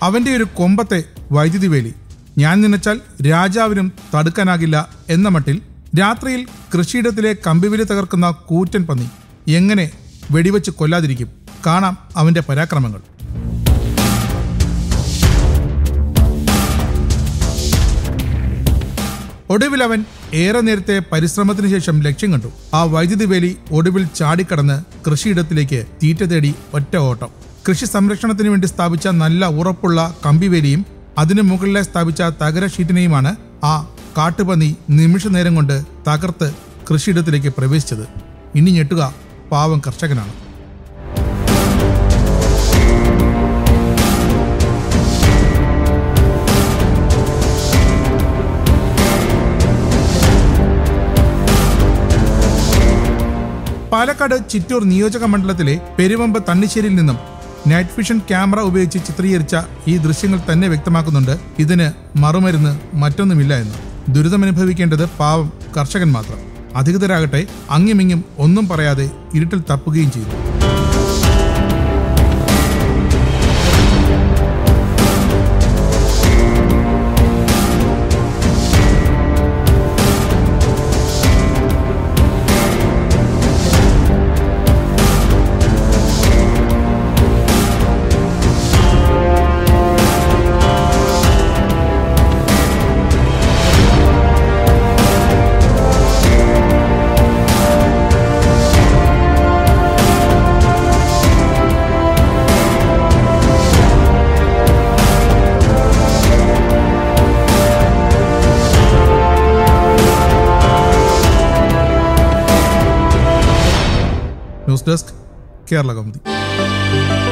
അവന്റെ ഒരു കൊമ്പത്തെ വൈദ്യുതി വേലി ഞാൻ നനച്ചാൽ രാജാവിനും തടുക്കാനാകില്ല എന്ന മട്ടിൽ രാത്രിയിൽ കൃഷിയിടത്തിലെ കമ്പിവേലി തകർക്കുന്ന കൂറ്റൻ പന്നി എങ്ങനെ വെടിവെച്ച് കൊല്ലാതിരിക്കും കാണാം അവന്റെ പരാക്രമങ്ങൾ ഒടുവിൽ അവൻ ഏറെ നേരത്തെ പരിശ്രമത്തിന് ശേഷം ലക്ഷ്യം കണ്ടു ആ വൈദ്യുതി വേലി ഒടുവിൽ ചാടിക്കടന്ന് കൃഷിയിടത്തിലേക്ക് തീറ്റ തേടി ഒറ്റ ഓട്ടം കൃഷി സംരക്ഷണത്തിന് വേണ്ടി സ്ഥാപിച്ച നല്ല ഉറപ്പുള്ള കമ്പിവേലിയും അതിനു മുകളിലെ സ്ഥാപിച്ച തകര ഷീറ്റിനെയുമാണ് ആ കാട്ടുപന്നി നിമിഷ നേരം കൊണ്ട് തകർത്ത് കൃഷിയിടത്തിലേക്ക് പ്രവേശിച്ചത് ഇനി ഞെട്ടുക പാവം കർഷകനാണ് പാലക്കാട് ചിറ്റൂർ നിയോജക മണ്ഡലത്തിലെ പെരുവമ്പ് തണ്ണിശ്ശേരിയിൽ നിന്നും നൈറ്റ് വിഷൻ ക്യാമറ ഉപയോഗിച്ച് ചിത്രീകരിച്ച ഈ ദൃശ്യങ്ങൾ തന്നെ വ്യക്തമാക്കുന്നുണ്ട് ഇതിന് മറുമരുന്ന് മറ്റൊന്നുമില്ല എന്ന് ദുരിതമനുഭവിക്കേണ്ടത് പാവം കർഷകൻ മാത്രം അധികൃതരാകട്ടെ അങ്ങിമിങ്ങും ഒന്നും പറയാതെ ഇരുട്ടിൽ തപ്പുകയും ചെയ്തു ന്യൂസ് ഡെസ്ക് കേരള കൗമുദി